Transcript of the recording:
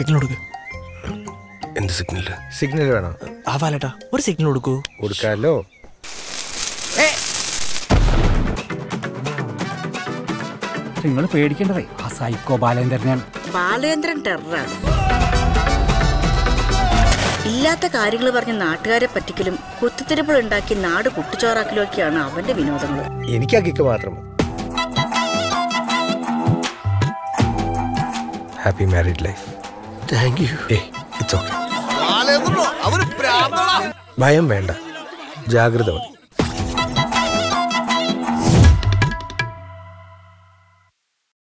Signal കൊടുക്ക് എന്ത് signal signal വേണോ ആ വാലേട്ടാ ഒരു സിഗ്നൽ കൊടുക്കൂ കൊടുക്കാമല്ലോ നിങ്ങൾ പേടിക്കേണ്ടതേ ആ സൈക്കോ ബാലേന്ദ്രനെയാണ് ബാലേന്ദ്രൻ ടെററാണ് ഇല്ലാത്ത കാര്യങ്ങൾ പറഞ്ഞ് നാട്ടുകാരെ പറ്റിക്കലും കുത്തിത്തിരിപ്പുകൾ ഉണ്ടാക്കി നാട് കുട്ടിച്ചോറാക്കലും ഒക്കെയാണ് അവന്റെ വിനോദങ്ങൾ എനിക്ക് ആ കിക്ക് മാത്രം മതി. Happy married life thank you ഏ ഇറ്റ്സ് ഓക്കെ ഭയം വേണ്ട ജാഗ്രത മതി